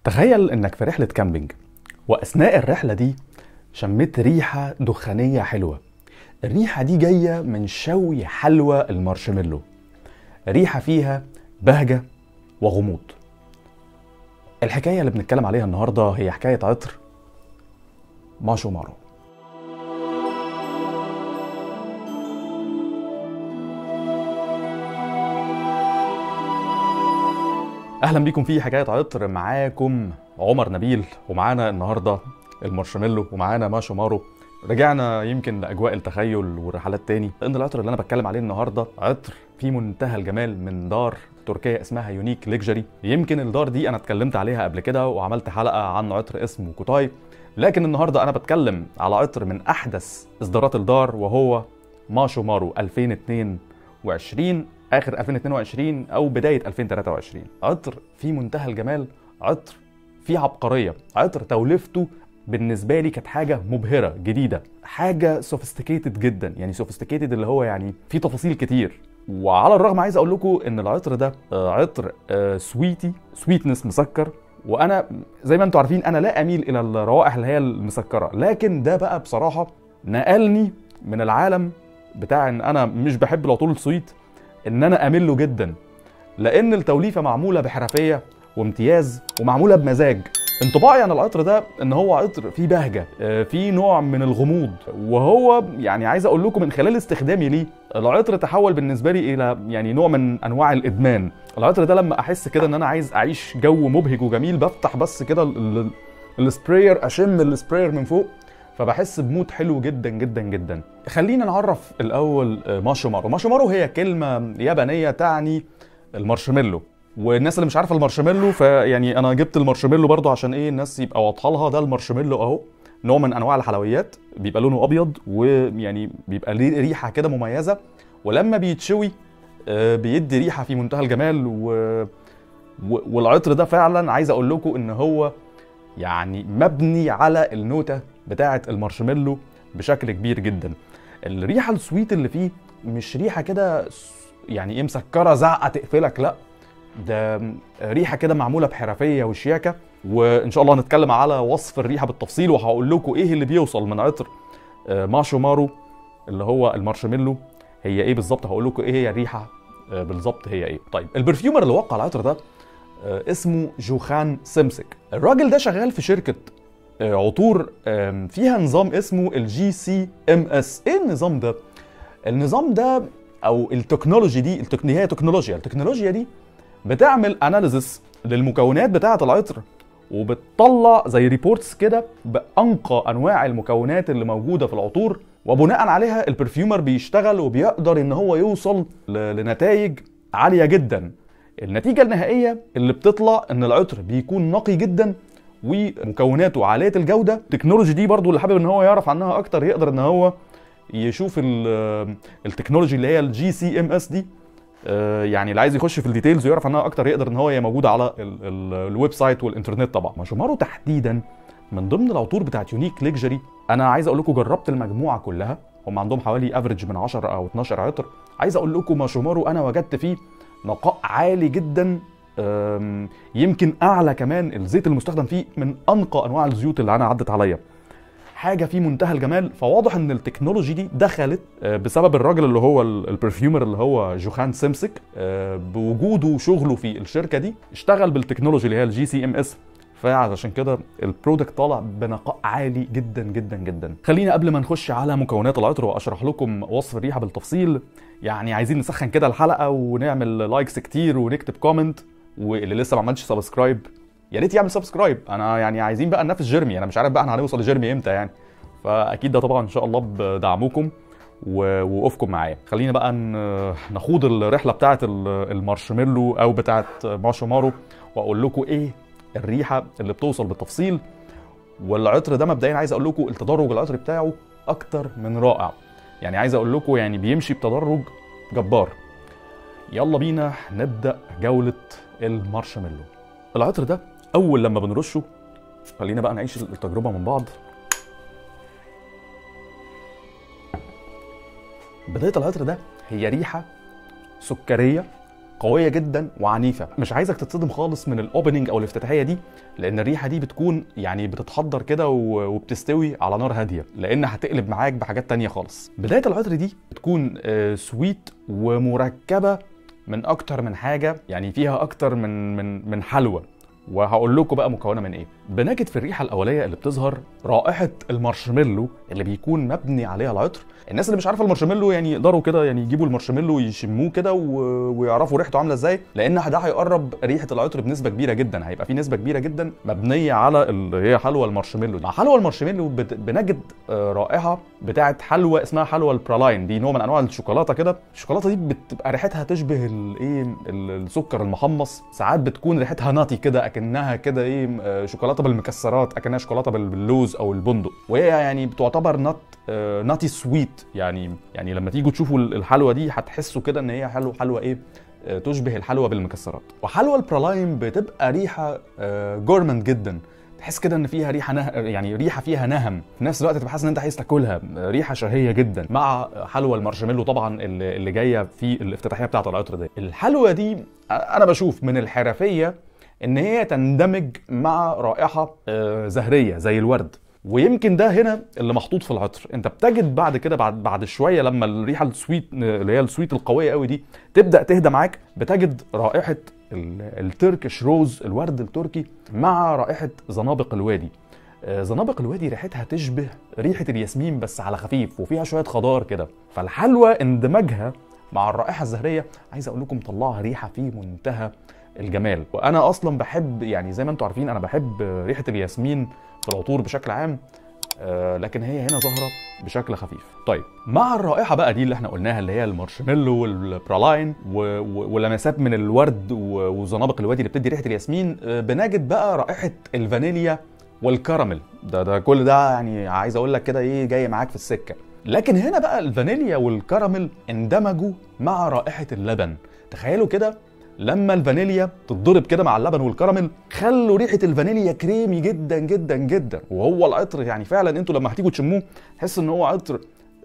تخيل انك في رحلة كامبينج واثناء الرحلة دي شميت ريحة دخانية حلوة الريحة دي جاية من شوي حلوى المارشميلو ريحة فيها بهجة وغموض الحكاية اللي بنتكلم عليها النهاردة هي حكاية عطر ماشو مارو اهلا بيكم في حكايه عطر معاكم عمر نبيل ومعانا النهارده المارشميلو ومعانا ماشو مارو رجعنا يمكن لاجواء التخيل والرحلات تاني لان العطر اللي انا بتكلم عليه النهارده عطر في منتهى الجمال من دار تركيا اسمها يونيك ليكجري يمكن الدار دي انا اتكلمت عليها قبل كده وعملت حلقه عن عطر اسمه كوتاي لكن النهارده انا بتكلم على عطر من احدث اصدارات الدار وهو ماشو مارو 2022 اخر 2022 او بدايه 2023 عطر في منتهى الجمال عطر فيه عبقريه عطر توليفته بالنسبه لي كانت حاجه مبهره جديده حاجه سوفيستيكيتد جدا يعني سوفيستيكيتد اللي هو يعني في تفاصيل كتير وعلى الرغم عايز اقول لكم ان العطر ده آه، عطر آه، سويتي سويتنس مسكر وانا زي ما انتم عارفين انا لا اميل الى الروائح اللي هي المسكره لكن ده بقى بصراحه نقلني من العالم بتاع ان انا مش بحب العطور السويت ان انا اميل له جدا لان التوليفه معموله بحرفيه وامتياز ومعموله بمزاج انطباعي عن العطر ده ان هو عطر فيه بهجه آه، فيه نوع من الغموض وهو يعني عايز اقول لكم من خلال استخدامي ليه العطر تحول بالنسبه لي الى يعني نوع من انواع الادمان العطر ده لما احس كده ان انا عايز اعيش جو مبهج وجميل بفتح بس كده ال- ال- السبراير اشم السبراير من فوق فبحس بمود حلو جدا جدا جدا خلينا نعرف الاول آه، ماشومارو ماشومارو هي كلمه يابانيه تعني المارشميلو والناس اللي مش عارفه المارشميلو فيعني انا جبت المارشميلو برضو عشان ايه الناس يبقى واضحه لها ده المارشميلو اهو نوع من انواع الحلويات بيبقى لونه ابيض ويعني بيبقى ليه ريحه كده مميزه ولما بيتشوي آه، بيدي ريحه في منتهى الجمال و... و... والعطر ده فعلا عايز اقول لكم ان هو يعني مبني على النوتة بتاعة المارشميلو بشكل كبير جدا الريحة السويت اللي فيه مش ريحة كده س- يعني ايه مسكرة زعقة تقفلك لا ده ريحة كده معمولة بحرفية وشياكة وان شاء الله هنتكلم على وصف الريحة بالتفصيل وهقول لكم ايه اللي بيوصل من عطر آه، ماشو مارو اللي هو المارشميلو هي ايه بالظبط هقول لكم ايه هي الريحة آه، بالظبط هي ايه طيب البرفيومر اللي وقع العطر ده آه، اسمه جوخان سيمسك الراجل ده شغال في شركة آه، عطور آم، فيها نظام اسمه الجي سي ام اس ايه النظام ده النظام ده او التكنولوجي دي التكن... هي تكنولوجيا التكنولوجيا دي بتعمل اناليزس للمكونات بتاعه العطر وبتطلع زي ريبورتس كده بانقى انواع المكونات اللي موجوده في العطور وبناء عليها البرفيومر بيشتغل وبيقدر ان هو يوصل ل... لنتائج عاليه جدا النتيجه النهائيه اللي بتطلع ان العطر بيكون نقي جدا ومكوناته عاليه الجوده التكنولوجي دي برضو اللي حابب ان هو يعرف عنها اكتر يقدر ان هو يشوف ال- التكنولوجي اللي هي الجي سي ام اس دي آه، يعني اللي عايز يخش في الديتيلز ويعرف عنها اكتر يقدر ان هو هي موجوده على ال- ال- الويب سايت والانترنت طبعا ماشومارو تحديدا من ضمن العطور بتاعت يونيك ليكجري انا عايز اقول لكم جربت المجموعه كلها هم عندهم حوالي افريج من 10 او 12 عطر عايز اقول لكم ماشومارو انا وجدت فيه نقاء عالي جدا أم، يمكن اعلى كمان الزيت المستخدم فيه من انقى انواع الزيوت اللي انا عدت عليا حاجه في منتهى الجمال فواضح ان التكنولوجي دي دخلت آه، بسبب الراجل اللي هو ال- البرفيومر اللي هو جوخان سيمسك آه، بوجوده وشغله في الشركه دي اشتغل بالتكنولوجي اللي هي الجي سي ام اس فعشان كده البرودكت طالع بنقاء عالي جدا جدا جدا خلينا قبل ما نخش على مكونات العطر واشرح لكم وصف الريحه بالتفصيل يعني عايزين نسخن كده الحلقه ونعمل لايكس كتير ونكتب كومنت واللي لسه ما عملش سبسكرايب يا ريت يعمل سبسكرايب انا يعني عايزين بقى ننافس جيرمي انا مش عارف بقى احنا هنوصل لجيرمي امتى يعني فاكيد ده طبعا ان شاء الله بدعمكم ووقوفكم معايا خلينا بقى ن- نخوض الرحله بتاعه ال- المارشميلو او بتاعه مارشمارو واقول لكم ايه الريحه اللي بتوصل بالتفصيل والعطر ده مبدئيا عايز اقول لكم التدرج العطري بتاعه اكتر من رائع يعني عايز اقول لكم يعني بيمشي بتدرج جبار يلا بينا نبدا جوله المارشميلو العطر ده اول لما بنرشه خلينا بقى نعيش التجربه من بعض بدايه العطر ده هي ريحه سكريه قويه جدا وعنيفه مش عايزك تتصدم خالص من الاوبننج او الافتتاحيه دي لان الريحه دي بتكون يعني بتتحضر كده و- وبتستوي على نار هاديه لان هتقلب معاك بحاجات تانية خالص بدايه العطر دي بتكون آه، سويت ومركبه من اكتر من حاجه يعني فيها اكتر من من من حلوى وهقول لكم بقى مكونه من ايه بنجد في الريحه الاوليه اللي بتظهر رائحه المارشميلو اللي بيكون مبني عليها العطر الناس اللي مش عارفه المارشميلو يعني يقدروا كده يعني يجيبوا المارشميلو يشموه كده و... ويعرفوا ريحته عامله ازاي لان ده هيقرب ريحه العطر بنسبه كبيره جدا هيبقى في نسبه كبيره جدا مبنيه على اللي هي حلوى المارشميلو مع حلوى المارشميلو بت... بنجد آه، رائحه بتاعه حلوى اسمها حلوى البرالاين دي نوع من انواع الشوكولاته كده الشوكولاته دي بتبقى ريحتها تشبه الايه ال- السكر المحمص ساعات بتكون ريحتها ناتي كده اكنها كده ايه آه، شوكولاته بالمكسرات اكنها شوكولاته بال- باللوز او البندق وهي يعني بتعتبر نات آه، ناتي سويت يعني يعني لما تيجوا تشوفوا ال- الحلوى دي هتحسوا كده ان هي حلوى حلوى ايه آه، تشبه الحلوى بالمكسرات وحلوى البرالايم بتبقى ريحه آه، جورمند جدا تحس كده ان فيها ريحه نه... يعني ريحه فيها نهم في نفس الوقت تبقى حاسس ان انت عايز تاكلها ريحه شهيه جدا مع حلوى المارشميلو طبعا اللي, اللي جايه في الافتتاحيه بتاعه العطر دي الحلوى دي انا بشوف من الحرفيه ان هي تندمج مع رائحه آه، زهريه زي الورد ويمكن ده هنا اللي محطوط في العطر انت بتجد بعد كده بعد بعد شويه لما الريحه السويت اللي هي السويت القويه قوي دي تبدا تهدى معاك بتجد رائحه ال- التركش روز الورد التركي مع رائحه زنابق الوادي آه، زنابق الوادي ريحتها تشبه ريحه الياسمين بس على خفيف وفيها شويه خضار كده فالحلوى اندماجها مع الرائحه الزهريه عايز اقول لكم مطلعها ريحه في منتهى الجمال وانا اصلا بحب يعني زي ما انتم عارفين انا بحب ريحه الياسمين في العطور بشكل عام آه، لكن هي هنا ظاهره بشكل خفيف طيب مع الرائحه بقى دي اللي احنا قلناها اللي هي المارشميلو والبرالاين و- و- ولمسات من الورد و- وزنابق الوادي اللي بتدي ريحه الياسمين آه، بنجد بقى رائحه الفانيليا والكراميل ده ده كل ده يعني عايز اقول لك كده ايه جاي معاك في السكه لكن هنا بقى الفانيليا والكراميل اندمجوا مع رائحه اللبن تخيلوا كده لما الفانيليا تتضرب كده مع اللبن والكراميل خلوا ريحه الفانيليا كريمي جدا جدا جدا وهو العطر يعني فعلا انتوا لما هتيجوا تشموه تحس ان هو عطر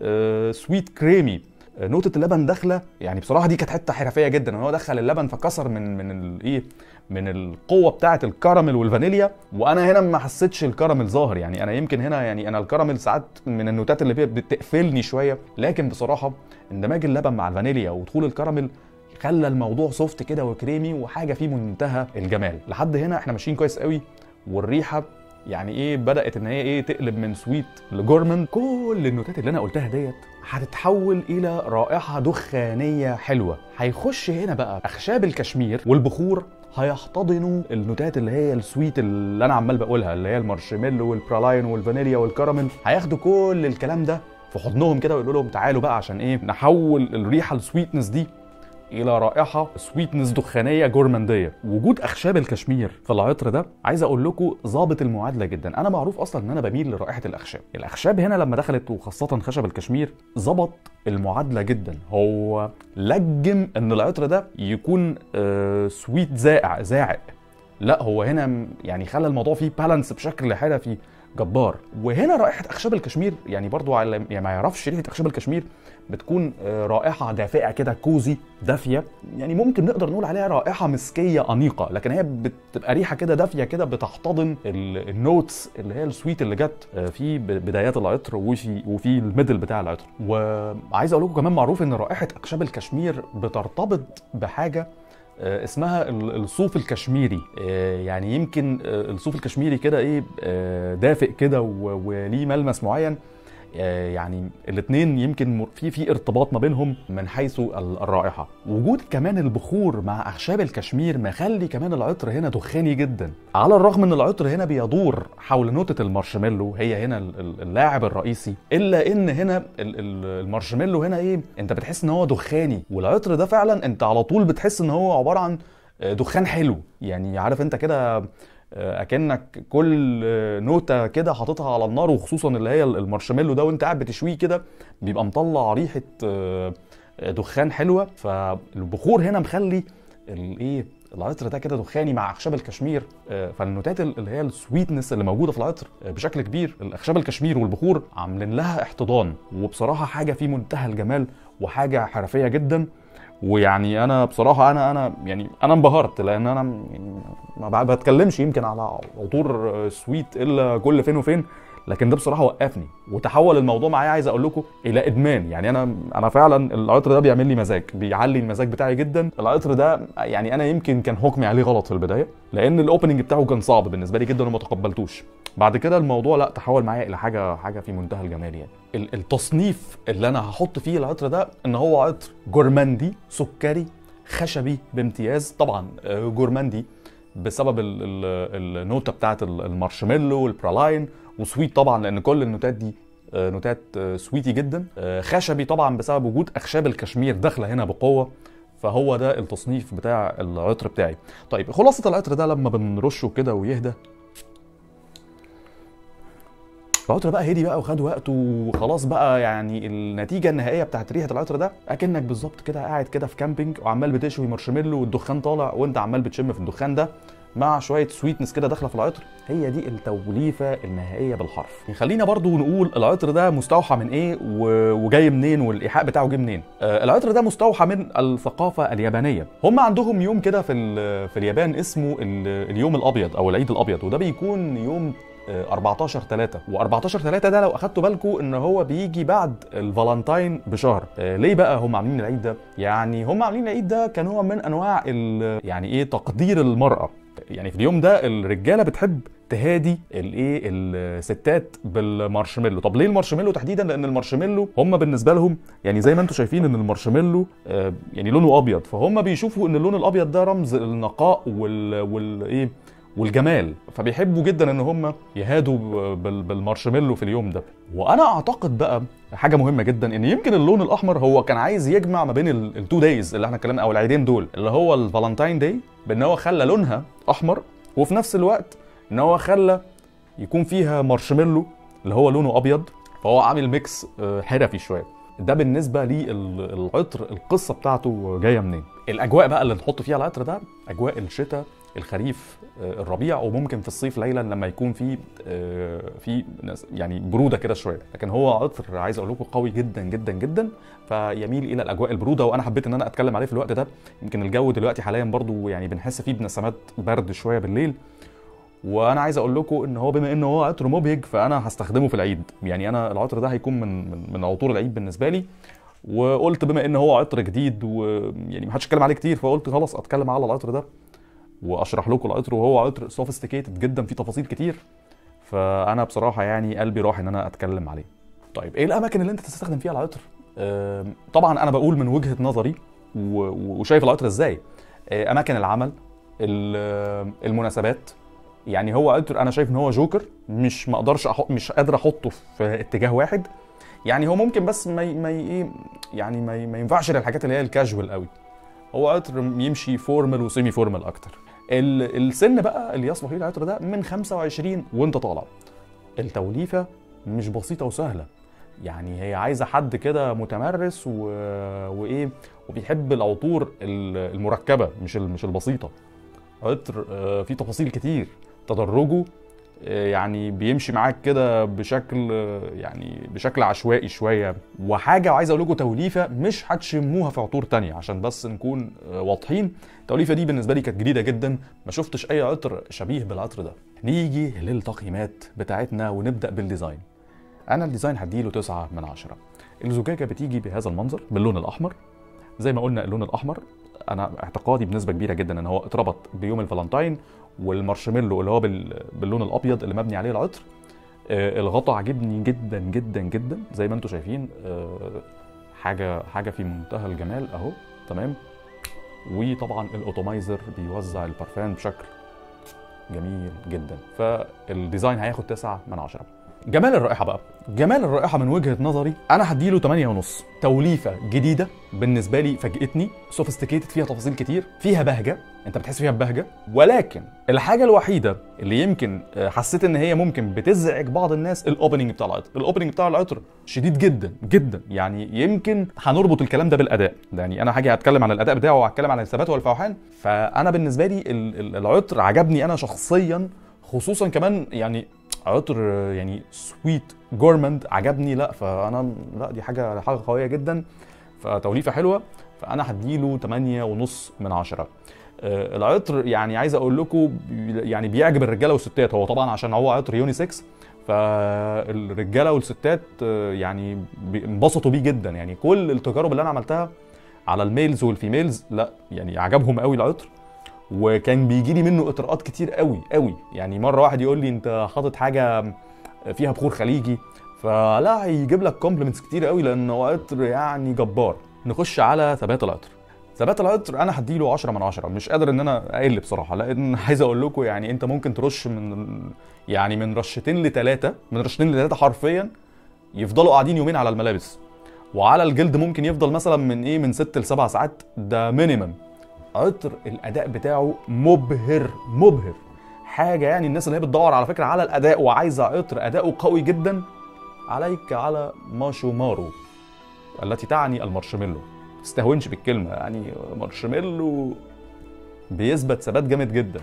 آه سويت كريمي آه، نوتة اللبن داخله يعني بصراحه دي كانت حته حرفيه جدا ان هو دخل اللبن فكسر من من الايه من القوه بتاعه الكراميل والفانيليا وانا هنا ما حسيتش الكراميل ظاهر يعني انا يمكن هنا يعني انا الكراميل ساعات من النوتات اللي فيها بتقفلني شويه لكن بصراحه اندماج اللبن مع الفانيليا ودخول الكراميل خلى الموضوع سوفت كده وكريمي وحاجه في منتهى الجمال لحد هنا احنا ماشيين كويس قوي والريحه يعني ايه بدات ان هي ايه تقلب من سويت لجورمن كل النوتات اللي انا قلتها ديت هتتحول الى رائحه دخانيه حلوه هيخش هنا بقى اخشاب الكشمير والبخور هيحتضنوا النوتات اللي هي السويت اللي انا عمال بقولها اللي هي المارشميلو والبرالاين والفانيليا والكراميل هياخدوا كل الكلام ده في حضنهم كده ويقولوا لهم تعالوا بقى عشان ايه نحول الريحه السويتنس دي الى رائحه سويتنس دخانيه جورمانديه وجود اخشاب الكشمير في العطر ده عايز اقول لكم ظابط المعادله جدا انا معروف اصلا ان انا بميل لرائحه الاخشاب الاخشاب هنا لما دخلت وخاصه خشب الكشمير ظبط المعادله جدا هو لجم ان العطر ده يكون آه سويت زائع زاعق لا هو هنا م- يعني خلى الموضوع فيه بالانس بشكل حرفي جبار وهنا رائحه اخشاب الكشمير يعني برضو على يعني ما يعرفش ريحه اخشاب الكشمير بتكون آه، رائحه دافئه كده كوزي دافيه يعني ممكن نقدر نقول عليها رائحه مسكيه انيقه لكن هي بتبقى ريحه كده دافيه كده بتحتضن ال- النوتس اللي هي السويت اللي جت آه، في ب- بدايات العطر وفي وفي الميدل بتاع العطر وعايز اقول لكم كمان معروف ان رائحه اخشاب الكشمير بترتبط بحاجه آه، اسمها ال- الصوف الكشميري آه، يعني يمكن آه، الصوف الكشميري كده ايه آه، دافئ كده و- وليه ملمس معين آه، يعني الاثنين يمكن مر- في في ارتباط ما بينهم من حيث ال- الرائحه وجود كمان البخور مع اخشاب الكشمير مخلي كمان العطر هنا دخاني جدا على الرغم ان العطر هنا بيدور حول نوتة المارشميلو هي هنا ال- ال- اللاعب الرئيسي الا ان هنا ال- ال- المارشميلو هنا ايه انت بتحس ان هو دخاني والعطر ده فعلا انت على طول بتحس ان هو عباره عن آه، دخان حلو يعني عارف انت كده آه، اكنك كل آه، نوته كده حاططها على النار وخصوصا اللي هي المارشميلو ده وانت قاعد بتشويه كده بيبقى مطلع ريحه آه، آه، دخان حلوه فالبخور هنا مخلي الايه العطر ده كده دخاني مع اخشاب الكشمير آه، فالنوتات اللي هي السويتنس اللي موجوده في العطر آه، بشكل كبير الاخشاب الكشمير والبخور عاملين لها احتضان وبصراحه حاجه في منتهى الجمال وحاجه حرفيه جدا ويعني انا بصراحه انا انا يعني انا انبهرت لان انا يعني ما بتكلمش يمكن على عطور سويت الا كل فين وفين لكن ده بصراحه وقفني وتحول الموضوع معايا عايز اقول لكم الى ادمان يعني انا انا فعلا العطر ده بيعمل لي مزاج بيعلي المزاج بتاعي جدا العطر ده يعني انا يمكن كان حكمي عليه غلط في البدايه لان الاوبننج بتاعه كان صعب بالنسبه لي جدا وما تقبلتوش بعد كده الموضوع لا تحول معايا الى حاجه حاجه في منتهى الجمال يعني التصنيف اللي انا هحط فيه العطر ده ان هو عطر جورماندي سكري خشبي بامتياز طبعا آه، جورماندي بسبب النوته بتاعت المارشميلو والبرالاين وسويت طبعا لان كل النوتات دي آه، نوتات آه، سويتي جدا آه، خشبي طبعا بسبب وجود اخشاب الكشمير داخله هنا بقوه فهو ده التصنيف بتاع العطر بتاعي طيب خلاصه العطر ده لما بنرشه كده ويهدى العطر بقى هدي بقى وخد وقته وخلاص بقى يعني النتيجه النهائيه بتاعت ريحه العطر ده اكنك بالظبط كده قاعد كده في كامبينج وعمال بتشوي مارشميلو والدخان طالع وانت عمال بتشم في الدخان ده مع شويه سويتنس كده داخله في العطر هي دي التوليفه النهائيه بالحرف يعني خلينا برضو نقول العطر ده مستوحى من ايه وجاي منين والايحاء بتاعه جه منين آه العطر ده مستوحى من الثقافه اليابانيه هم عندهم يوم كده في في اليابان اسمه اليوم الابيض او العيد الابيض وده بيكون يوم 14 3 و14 3 ده لو اخدتوا بالكم ان هو بيجي بعد الفالنتاين بشهر آه ليه بقى هم عاملين العيد ده يعني هم عاملين العيد ده كنوع من انواع يعني ايه تقدير المراه يعني في اليوم ده الرجاله بتحب تهادي الايه الستات بالمارشميلو طب ليه المارشميلو تحديدا لان المارشميلو هم بالنسبه لهم يعني زي ما انتم شايفين ان المارشميلو آه، يعني لونه ابيض فهم بيشوفوا ان اللون الابيض ده رمز النقاء وال والايه والجمال فبيحبوا جدا ان هم يهادوا بالمارشميلو في اليوم ده وانا اعتقد بقى حاجه مهمه جدا ان يمكن اللون الاحمر هو كان عايز يجمع ما بين التو دايز اللي احنا اتكلمنا او العيدين دول اللي هو الفالنتاين داي بان هو خلى لونها احمر وفي نفس الوقت ان هو خلى يكون فيها مارشميلو اللي هو لونه ابيض فهو عامل ميكس آه، حرفي شويه ده بالنسبه للعطر القصه بتاعته جايه منين الاجواء بقى اللي نحط فيها العطر ده اجواء الشتاء الخريف آه، الربيع وممكن في الصيف ليلا لما يكون في آه، في يعني بروده كده شويه لكن هو عطر عايز اقول لكم قوي جدا جدا جدا فيميل الى الاجواء البروده وانا حبيت ان انا اتكلم عليه في الوقت ده يمكن الجو دلوقتي حاليا برضو يعني بنحس فيه بنسمات برد شويه بالليل وانا عايز اقول لكم ان هو بما انه هو عطر مبهج فانا هستخدمه في العيد يعني انا العطر ده هيكون من من, من عطور العيد بالنسبه لي وقلت بما ان هو عطر جديد ويعني ما حدش اتكلم عليه كتير فقلت خلاص اتكلم على العطر ده واشرح لكم العطر وهو عطر سوفيستيكيتد جدا فيه تفاصيل كتير فانا بصراحه يعني قلبي راح ان انا اتكلم عليه طيب ايه الاماكن اللي انت تستخدم فيها العطر طبعا انا بقول من وجهه نظري وشايف العطر ازاي آه، اماكن العمل المناسبات يعني هو عطر انا شايف ان هو جوكر مش ما اقدرش أحط مش قادر احطه في اتجاه واحد يعني هو ممكن بس ما ما ايه يعني ما, ما ينفعش للحاجات اللي هي الكاجوال قوي هو عطر يمشي فورمال وسيمي فورمال اكتر السن بقى اللي يصلح ليه العطر ده من 25 وانت طالع التوليفه مش بسيطه وسهله يعني هي عايزه حد كده متمرس و... وايه وبيحب العطور المركبه مش مش البسيطه عطر آه، فيه تفاصيل كتير تدرجه آه، يعني بيمشي معاك كده بشكل يعني بشكل عشوائي شويه وحاجه وعايز اقول لكم توليفه مش هتشموها في عطور تانية عشان بس نكون آه، واضحين التوليفه دي بالنسبه لي كانت جديده جدا ما شفتش اي عطر شبيه بالعطر ده نيجي للتقييمات بتاعتنا ونبدا بالديزاين انا الديزاين هديله 9 من 10 الزجاجه بتيجي بهذا المنظر باللون الاحمر زي ما قلنا اللون الاحمر انا اعتقادي بنسبه كبيره جدا ان هو اتربط بيوم الفالنتاين والمارشميلو اللي هو باللون الابيض اللي مبني عليه العطر آه الغطا عجبني جدا جدا جدا زي ما انتم شايفين آه حاجه حاجه في منتهى الجمال اهو تمام وطبعا الاوتومايزر بيوزع البارفان بشكل جميل جدا فالديزاين هياخد 9 من 10 جمال الرائحه بقى جمال الرائحه من وجهه نظري انا هديله 8 ونص توليفه جديده بالنسبه لي فاجئتني سوفيستيكيتد فيها تفاصيل كتير فيها بهجه انت بتحس فيها ببهجه ولكن الحاجه الوحيده اللي يمكن آه، حسيت ان هي ممكن بتزعج بعض الناس الاوبننج بتاع العطر الاوبننج بتاع العطر شديد جدا جدا يعني يمكن هنربط الكلام ده بالاداء يعني انا هاجي اتكلم عن الاداء بتاعه وهتكلم عن الثبات والفوحان فانا بالنسبه لي العطر عجبني انا شخصيا خصوصا كمان يعني عطر يعني سويت جورمند عجبني لا فانا لا دي حاجه حاجه قويه جدا فتوليفه حلوه فانا هديله 8 ونص من عشرة آه، العطر يعني عايز اقول لكم بي- يعني بيعجب الرجاله والستات هو طبعا عشان هو عطر يوني 6 فالرجاله والستات آه، يعني بي- انبسطوا بيه جدا يعني كل التجارب اللي انا عملتها على الميلز والفيميلز لا يعني عجبهم قوي العطر وكان بيجي لي منه اطراءات كتير قوي قوي يعني مره واحد يقول لي انت حاطط حاجه فيها بخور خليجي فلا هيجيب لك كومبلمنتس كتير قوي لانه عطر يعني جبار نخش على ثبات العطر ثبات العطر انا هديله 10 من 10 مش قادر ان انا اقل بصراحه لان عايز اقول لكم يعني انت ممكن ترش من يعني من رشتين لثلاثه من رشتين لثلاثه حرفيا يفضلوا قاعدين يومين على الملابس وعلى الجلد ممكن يفضل مثلا من ايه من 6 ل 7 ساعات ده مينيمم عطر الاداء بتاعه مبهر مبهر حاجه يعني الناس اللي هي بتدور على فكره على الاداء وعايزه عطر اداؤه قوي جدا عليك على ماشو مارو التي تعني المارشميلو تستهونش بالكلمه يعني مارشميلو بيثبت ثبات جامد جدا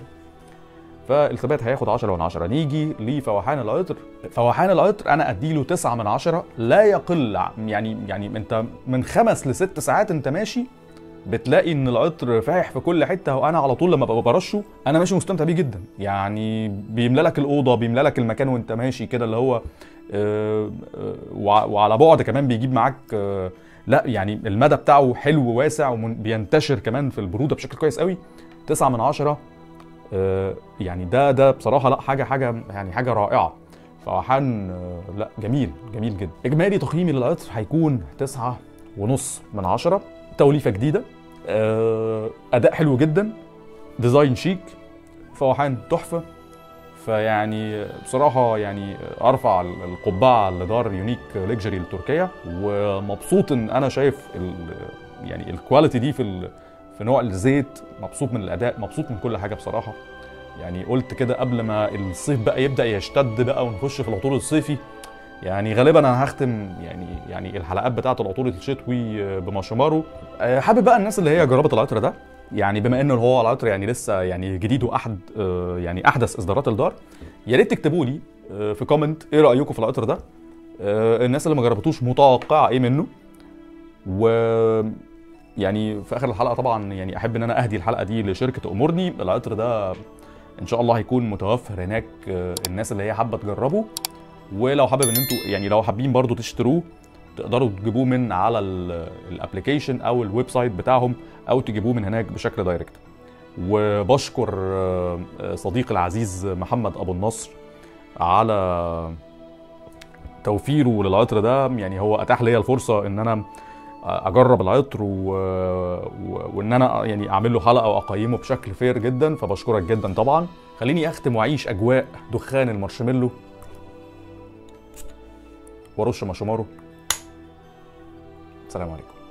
فالثبات هياخد 10 من 10 نيجي لفوحان العطر فوحان العطر انا اديله 9 من 10 لا يقل ع- يعني يعني انت من خمس لست ساعات انت ماشي بتلاقي ان العطر فايح في كل حته وانا على طول لما ببقى برشه انا ماشي مستمتع بيه جدا يعني بيملى لك الاوضه بيملى لك المكان وانت ماشي كده اللي هو آه، آه، وع- وعلى بعد كمان بيجيب معاك آه، لا يعني المدى بتاعه حلو وواسع وبينتشر كمان في البروده بشكل كويس قوي 9 من 10 آه، يعني ده ده بصراحه لا حاجه حاجه يعني حاجه رائعه فوحان آه، لا جميل جميل جدا اجمالي تقييمي للعطر هيكون تسعة ونص من عشرة توليفه جديده آه، اداء حلو جدا ديزاين شيك فوحان تحفه فيعني بصراحه يعني ارفع القبعه لدار يونيك ليكجري لتركيا ومبسوط ان انا شايف ال يعني الكواليتي دي في ال في نوع الزيت مبسوط من الاداء مبسوط من كل حاجه بصراحه يعني قلت كده قبل ما الصيف بقى يبدا يشتد بقى ونخش في العطور الصيفي يعني غالبا انا هختم يعني يعني الحلقات بتاعه العطور الشتوي بماشومارو أه، حابب بقى الناس اللي هي جربت العطر ده يعني بما انه هو العطر يعني لسه يعني جديد واحد أه، يعني احدث اصدارات الدار يا ريت تكتبوا لي أه، في كومنت ايه رايكم في العطر ده أه، الناس اللي ما جربتوش متوقعه ايه منه و يعني في اخر الحلقه طبعا يعني احب ان انا اهدي الحلقه دي لشركه امورني العطر ده ان شاء الله هيكون متوفر هناك آه، الناس اللي هي حابه تجربه ولو حابب ان انتوا يعني لو حابين برضو تشتروه تقدروا تجيبوه من على الابلكيشن او الويب سايت بتاعهم او تجيبوه من هناك بشكل دايركت وبشكر آه، آه، صديقي العزيز محمد ابو النصر على توفيره للعطر ده يعني هو اتاح لي الفرصه ان انا اجرب العطر و... و... وان انا يعني اعمل له حلقه واقيمه بشكل فير جدا فبشكرك جدا طبعا خليني اختم واعيش اجواء دخان المارشميلو وارش مارشمارو السلام عليكم